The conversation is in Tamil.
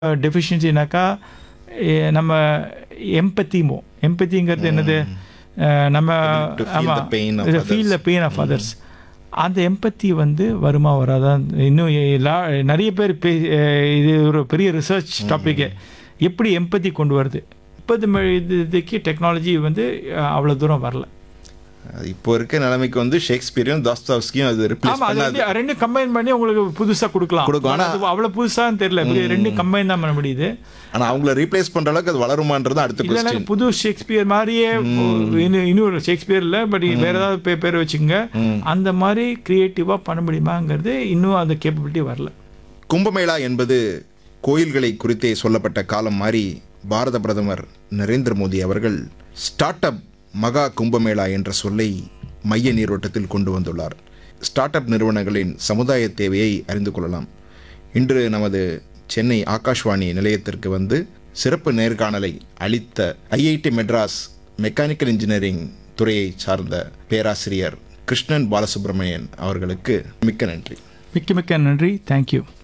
டெஃபிஷியன்சினாக்கா நம்ம எம்பத்திமோ எம்பத்திங்கிறது என்னது அஹ், நம்ம To feel the pain of feel the others. Pain of others அந்த எம்பத்தி வந்து வருமா வராதா இன்னும் எல்லா நிறைய பேர் பே அஹ், இது ஒரு பெரிய ரிசர்ச் டாப்பிக்கு எப்படி எம்பத்தி கொண்டு வருது முப்பது ம- இது இதுக்கு டெக்னாலஜி வந்து அஹ், அவ்வளோ தூரம் வரல அது இப்போ இருக்க நிலைமைக்கு வந்து ஷேக்ஸ்பியரையும் தாஸ்தாவ்ஸ்கியும் அது ரிப்ளேஸ் ஆமா அது பண்ணாது வந்து ரெண்டும் கம்பைன் பண்ணி உங்களுக்கு புதுசா கொடுக்கலாம் கொடுக்கும். ஆனா அது அவ்வளவு புதுசான்னு தெரியல இப்படி ரெண்டும் கம்பைன் தான் பண்ண முடியுது ஆனா அவங்கள ரீப்ளேஸ் பண்ற அளவுக்கு அது வளருமான்றது அடுத்த இல்லைன்னா கொஸ்டின் புது ஷேக்ஸ்பியர் மாதிரியே இன்னும் இன்னொரு ஷேக்ஸ்பியர் இல்லை பட் வேற ஏதாவது பே- பேர் வச்சுங்க அந்த மாதிரி கிரியேட்டிவா பண்ண முடியுமாங்கிறது இன்னும் அந்த கேப்பபிலிட்டி வரல கும்பமேளா என்பது கோயில்களை குறித்தே சொல்லப்பட்ட காலம் மாறி பாரத பிரதமர் நரேந்திர மோடி அவர்கள் ஸ்டார்ட் அப் மகா கும்பமேளா என்ற சொல்லை மைய நீரோட்டத்தில் கொண்டு வந்துள்ளார் ஸ்டார்ட் அப் நிறுவனங்களின் சமுதாய தேவையை அறிந்து கொள்ளலாம் இன்று நமது சென்னை ஆகாஷ்வாணி நிலையத்திற்கு வந்து சிறப்பு நேர்காணலை அளித்த ஐஐடி மெட்ராஸ் மெக்கானிக்கல் இன்ஜினியரிங் துறையை சார்ந்த பேராசிரியர் கிருஷ்ணன் பாலசுப்ரமணியன் அவர்களுக்கு மிக்க நன்றி மிக்க மிக்க நன்றி தேங்க்யூ